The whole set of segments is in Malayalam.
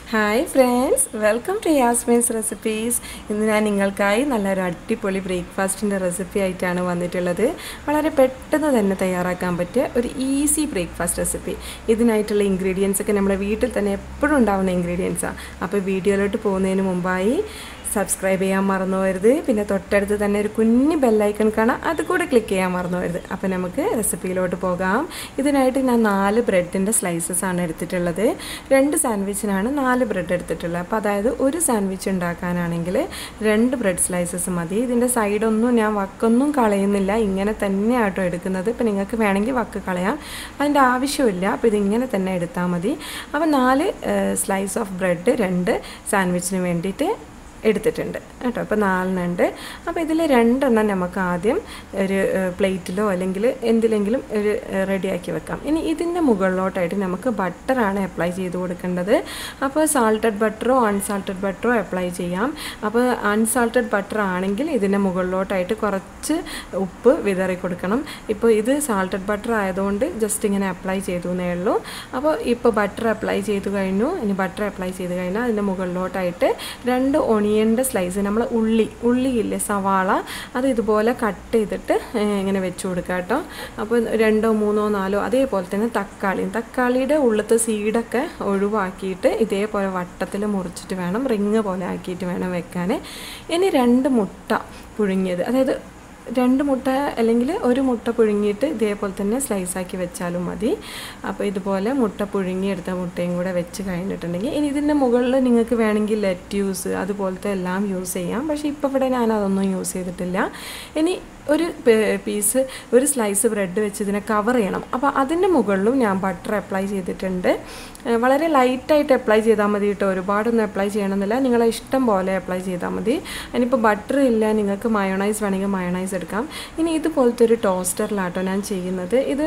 hi friends welcome to Yasmeen's recipes ഇന്ന് ഞാൻ നിങ്ങൾക്കായി നല്ലൊരു അടിപൊളി ബ്രേക്ക്ഫാസ്റ്റിൻ്റെ റെസിപ്പി ആയിട്ടാണ് വന്നിട്ടുള്ളത് വളരെ പെട്ടെന്ന് തന്നെ തയ്യാറാക്കാൻ പറ്റിയ ഒരു ഈസി ബ്രേക്ക്ഫാസ്റ്റ് റെസിപ്പി ഇതിനായിട്ടുള്ള ഇൻഗ്രീഡിയൻസ് ഒക്കെ നമ്മുടെ വീട്ടിൽ തന്നെ എപ്പോഴും ഉണ്ടാവുന്ന ഇൻഗ്രീഡിയൻസാണ് അപ്പോൾ വീഡിയോയിലോട്ട് പോകുന്നതിന് മുമ്പായി സബ്സ്ക്രൈബ് ചെയ്യാൻ മറന്നു പോകരുത് പിന്നെ തൊട്ടടുത്ത് തന്നെ ഒരു കുഞ്ഞ് ബെല്ലൈക്കൺ കാണാം അത് കൂടെ ക്ലിക്ക് ചെയ്യാൻ മറന്നു പോകരുത് അപ്പോൾ നമുക്ക് റെസിപ്പിയിലോട്ട് പോകാം ഇതിനായിട്ട് ഞാൻ നാല് ബ്രെഡിൻ്റെ സ്ലൈസസ് ആണ് എടുത്തിട്ടുള്ളത് രണ്ട് സാൻഡ്വിച്ചിനാണ് നാല് ബ്രെഡ് എടുത്തിട്ടുള്ളത് അപ്പോൾ അതായത് ഒരു സാൻഡ്വിച്ച് ഉണ്ടാക്കാനാണെങ്കിൽ രണ്ട് ബ്രെഡ് സ്ലൈസസ് മതി ഇതിൻ്റെ സൈഡൊന്നും ഞാൻ വക്കൊന്നും കളയുന്നില്ല ഇങ്ങനെ തന്നെ ആട്ടോ എടുക്കുന്നത് ഇപ്പോൾ നിങ്ങൾക്ക് വേണമെങ്കിൽ വക്ക് കളയാം അതിൻ്റെ ആവശ്യമില്ല അപ്പോൾ ഇതിങ്ങനെ തന്നെ എടുത്താൽ മതി അപ്പോൾ നാല് സ്ലൈസ് ഓഫ് ബ്രെഡ് രണ്ട് സാൻഡ്വിച്ചിന് വേണ്ടിയിട്ട് എടുത്തിട്ടുണ്ട് കേട്ടോ അപ്പോൾ നാലെണ്ണുണ്ട് അപ്പോൾ ഇതിൽ രണ്ടെണ്ണം നമുക്ക് ആദ്യം ഒരു പ്ലേറ്റിലോ അല്ലെങ്കിൽ എന്തിലെങ്കിലും ഒരു റെഡിയാക്കി വെക്കാം ഇനി ഇതിൻ്റെ മുകളിലോട്ടായിട്ട് നമുക്ക് ബട്ടറാണ് അപ്ലൈ ചെയ്ത് കൊടുക്കേണ്ടത് അപ്പോൾ സാൾട്ടഡ് ബട്ടറോ അൺസാൾട്ടഡ് ബട്ടറോ അപ്ലൈ ചെയ്യാം അപ്പോൾ അൺസാൾട്ടഡ് ബട്ടർ ആണെങ്കിൽ ഇതിൻ്റെ മുകളിലോട്ടായിട്ട് കുറച്ച് ഉപ്പ് വിതറി കൊടുക്കണം ഇപ്പോൾ ഇത് സാൾട്ടഡ് ബട്ടർ ആയതുകൊണ്ട് ജസ്റ്റ് ഇങ്ങനെ അപ്ലൈ ചെയ്തു എന്നേ ഉള്ളൂ അപ്പോൾ ഇപ്പോൾ ബട്ടർ അപ്ലൈ ചെയ്ത് കഴിഞ്ഞു ഇനി ബട്ടർ അപ്ലൈ ചെയ്ത് കഴിഞ്ഞാൽ അതിൻ്റെ മുകളിലോട്ടായിട്ട് രണ്ട് ഒണിയൻ്റെ സ്ലൈസ് നമ്മൾ ഉള്ളി ഉള്ളിയില്ലേ സവാള അത് ഇതുപോലെ കട്ട് ചെയ്തിട്ട് ഇങ്ങനെ വെച്ച് കൊടുക്കുക കേട്ടോ അപ്പോൾ രണ്ടോ മൂന്നോ നാലോ അതേപോലെ തന്നെ തക്കാളി തക്കാളിയുടെ ഉള്ളത്തെ സീഡൊക്കെ ഒഴിവാക്കിയിട്ട് ഇതേപോലെ വട്ടത്തിൽ മുറിച്ചിട്ട് വേണം റിങ് പോലെ ആക്കിയിട്ട് വേണം വെക്കാൻ ഇനി രണ്ട് മുട്ട പുഴുങ്ങിയത് അതായത് രണ്ട് മുട്ട അല്ലെങ്കിൽ ഒരു മുട്ട പുഴുങ്ങിയിട്ട് ഇതേപോലെ തന്നെ സ്ലൈസാക്കി വെച്ചാലും മതി അപ്പോൾ ഇതുപോലെ മുട്ട പുഴുങ്ങിയെടുത്ത മുട്ടയും കൂടെ വെച്ച് കഴിഞ്ഞിട്ടുണ്ടെങ്കിൽ ഇനി ഇതിൻ്റെ മുകളിൽ നിങ്ങൾക്ക് വേണമെങ്കിൽ ലെറ്റ്യൂസ് അതുപോലത്തെ എല്ലാം യൂസ് ചെയ്യാം പക്ഷേ ഇപ്പോൾ ഇവിടെ ഞാൻ അതൊന്നും യൂസ് ചെയ്തിട്ടില്ല ഇനി ഒരു പീസ് ഒരു സ്ലൈസ് ബ്രെഡ് വെച്ച് ഇതിനെ കവർ ചെയ്യണം അപ്പോൾ അതിൻ്റെ മുകളിലും ഞാൻ ബട്ടർ അപ്ലൈ ചെയ്തിട്ടുണ്ട് വളരെ ലൈറ്റായിട്ട് അപ്ലൈ ചെയ്താൽ മതി കേട്ടോ ഒരുപാടൊന്നും അപ്ലൈ ചെയ്യണമെന്നില്ല നിങ്ങളെ ഇഷ്ടം പോലെ അപ്ലൈ ചെയ്താൽ മതി അതിനിപ്പോൾ ബട്ടർ ഇല്ല നിങ്ങൾക്ക് മയോണൈസ് വേണമെങ്കിൽ മയോണൈസ് എടുക്കാം ഇനി ഇതുപോലത്തെ ഒരു ടോസ്റ്ററിലാട്ടോ ഞാൻ ചെയ്യുന്നത് ഇത്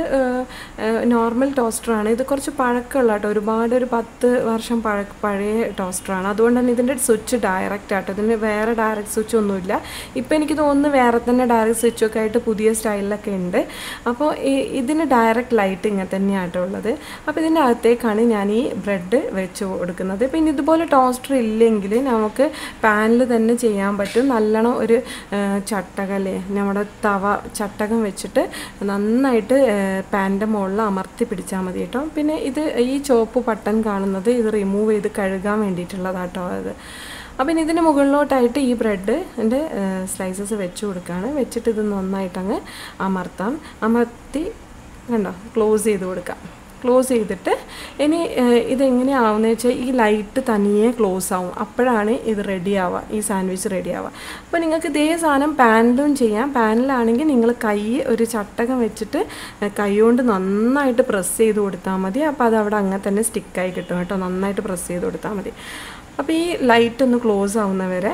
നോർമൽ ടോസ്റ്ററാണ് ഇത് കുറച്ച് പഴക്കമുള്ള കേട്ടോ ഒരുപാട് ഒരു പത്ത് വർഷം പഴ പഴയ ടോസ്റ്ററാണ് അതുകൊണ്ട് തന്നെ ഇതിൻ്റെ സ്വിച്ച് ഡയറക്റ്റ് ആട്ടോ ഇതിന് വേറെ ഡയറക്റ്റ് സ്വിച്ച് ഒന്നുമില്ല ഇപ്പോൾ എനിക്ക് തോന്നുന്നു വേറെ തന്നെ ഡയറക്റ്റ് സ്വിച്ചൊക്കെ ആയിട്ട് പുതിയ സ്റ്റൈലിലൊക്കെ ഉണ്ട് അപ്പോൾ ഇതിന് ഡയറക്റ്റ് ലൈറ്റ് ഇങ്ങനെ തന്നെയാട്ടോ ഉള്ളത് അപ്പോൾ ഇതിൻ്റെ അകത്തേക്കാണ് ഞാൻ ഈ ബ്രെഡ് വെച്ച് കൊടുക്കുന്നത് പിന്നെ ഇതുപോലെ ടോസ്റ്റർ ഇല്ലെങ്കിൽ നമുക്ക് പാനിൽ തന്നെ ചെയ്യാൻ പറ്റും നല്ലോണം ഒരു ചട്ടകല്ലേ നമ്മുടെ തവ ചട്ടകം വെച്ചിട്ട് നന്നായിട്ട് പാൻ്റെ മുകളിൽ അമർത്തി പിടിച്ചാൽ മതി കേട്ടോ പിന്നെ ഇത് ഈ ചുവപ്പ് ബട്ടൺ കാണുന്നത് ഇത് റിമൂവ് ചെയ്ത് കഴുകാൻ വേണ്ടിയിട്ടുള്ളതാട്ടോ അത് അപ്പം ഇതിന് മുകളിലോട്ടായിട്ട് ഈ ബ്രെഡ് എൻ്റെ സ്ലൈസസ് വെച്ച് കൊടുക്കുകയാണ് വെച്ചിട്ട് ഇത് നന്നായിട്ടങ്ങ് അമർത്താം അമർത്തി കണ്ടോ ക്ലോസ് ചെയ്ത് കൊടുക്കാം ക്ലോസ് ചെയ്തിട്ട് ഇനി ഇതെങ്ങനെയാവുന്നത് വെച്ചാൽ ഈ ലൈറ്റ് തനിയെ ക്ലോസ് ആവും അപ്പോഴാണ് ഇത് റെഡി ആവുക ഈ സാൻഡ്വിച്ച് റെഡി ആവുക അപ്പോൾ നിങ്ങൾക്ക് ഇതേ സാധനം പാനിലും ചെയ്യാം പാനിലാണെങ്കിൽ നിങ്ങൾ കൈ ഒരു ചട്ടകം വെച്ചിട്ട് കൈ കൊണ്ട് നന്നായിട്ട് പ്രസ് ചെയ്ത് കൊടുത്താൽ മതി അപ്പോൾ അത് അവിടെ അങ്ങനെ തന്നെ സ്റ്റിക്കായി കിട്ടും കേട്ടോ നന്നായിട്ട് പ്രസ് ചെയ്ത് കൊടുത്താൽ മതി അപ്പോൾ ഈ ലൈറ്റ് ഒന്ന് ക്ലോസ് ആവുന്നവരെ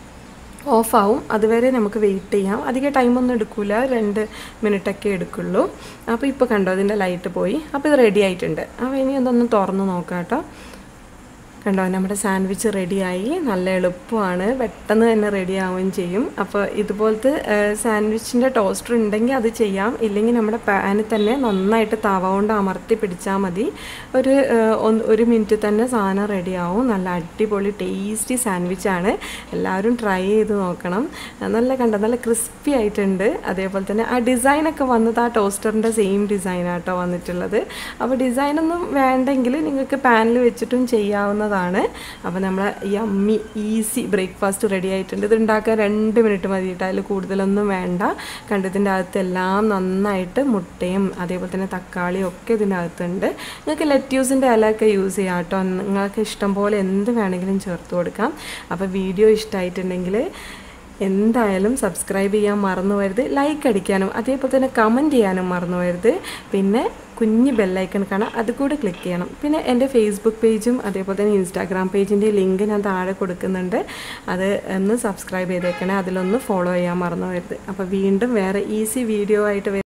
ഓഫാവും അതുവരെ നമുക്ക് വെയിറ്റ് ചെയ്യാം അധികം ടൈമൊന്നും എടുക്കില്ല രണ്ട് മിനിറ്റൊക്കെ എടുക്കുള്ളൂ അപ്പോൾ ഇപ്പോൾ കണ്ടോ അതിൻ്റെ ലൈറ്റ് പോയി അപ്പോൾ ഇത് റെഡി ആയിട്ടുണ്ട് അപ്പോൾ ഇനി അതൊന്ന് തുറന്ന് നോക്കാം കേട്ടോ കണ്ടോ നമ്മുടെ സാൻഡ്വിച്ച് റെഡിയായി നല്ല എളുപ്പമാണ് പെട്ടെന്ന് തന്നെ റെഡി ആവുകയും ചെയ്യും അപ്പോൾ ഇതുപോലത്തെ സാൻഡ്വിച്ചിൻ്റെ ടോസ്റ്റർ ഉണ്ടെങ്കിൽ അത് ചെയ്യാം ഇല്ലെങ്കിൽ നമ്മുടെ പാനിൽ തന്നെ നന്നായിട്ട് തവ കൊണ്ട് അമർത്തി പിടിച്ചാൽ മതി ഒരു ഒരു മിനിറ്റ് തന്നെ സാധനം റെഡിയാവും നല്ല അടിപൊളി ടേസ്റ്റി സാൻഡ്വിച്ചാണ് എല്ലാവരും ട്രൈ ചെയ്ത് നോക്കണം നല്ല കണ്ടോ നല്ല ക്രിസ്പി ആയിട്ടുണ്ട് അതേപോലെ തന്നെ ആ ഡിസൈനൊക്കെ വന്നത് ആ ടോസ്റ്ററിൻ്റെ സെയിം ഡിസൈനാട്ടോ വന്നിട്ടുള്ളത് അപ്പോൾ ഡിസൈനൊന്നും വേണ്ടെങ്കിൽ നിങ്ങൾക്ക് പാനിൽ വെച്ചിട്ടും ചെയ്യാവുന്നതാണ് ഉള്ളതാണ് അപ്പോൾ നമ്മൾ യമ്മി ഈസി ബ്രേക്ക്ഫാസ്റ്റ് റെഡി ആയിട്ടുണ്ട് ഇത് ഉണ്ടാക്കാൻ രണ്ട് മിനിറ്റ് മതിയിട്ട് അതിൽ കൂടുതലൊന്നും വേണ്ട കണ്ടതിൻ്റെ അകത്തെല്ലാം നന്നായിട്ട് മുട്ടയും അതേപോലെ തന്നെ തക്കാളിയും ഒക്കെ ഇതിൻ്റെ അകത്തുണ്ട് നിങ്ങൾക്ക് ലെറ്റ്യൂസിൻ്റെ ഇലയൊക്കെ യൂസ് ചെയ്യാം കേട്ടോ നിങ്ങൾക്ക് ഇഷ്ടം പോലെ എന്ത് വേണമെങ്കിലും ചേർത്ത് കൊടുക്കാം അപ്പോൾ വീഡിയോ ഇഷ്ടമായിട്ടുണ്ടെങ്കിൽ എന്തായാലും സബ്സ്ക്രൈബ് ചെയ്യാൻ മറന്നു വരുത് ലൈക്ക് അടിക്കാനും അതേപോലെ തന്നെ കമൻറ്റ് ചെയ്യാനും മറന്നു വരുത് പിന്നെ കുഞ്ഞ് ബെല്ലൈക്കൺ കാണാം അത് കൂടെ ക്ലിക്ക് ചെയ്യണം പിന്നെ എൻ്റെ ഫേസ്ബുക്ക് പേജും അതേപോലെ തന്നെ ഇൻസ്റ്റാഗ്രാം പേജിൻ്റെ ലിങ്ക് ഞാൻ താഴെ കൊടുക്കുന്നുണ്ട് അത് ഒന്ന് സബ്സ്ക്രൈബ് ചെയ്തേക്കണേ അതിലൊന്ന് ഫോളോ ചെയ്യാൻ മറന്നു വരുത് അപ്പോൾ വീണ്ടും വേറെ ഈസി വീഡിയോ ആയിട്ട്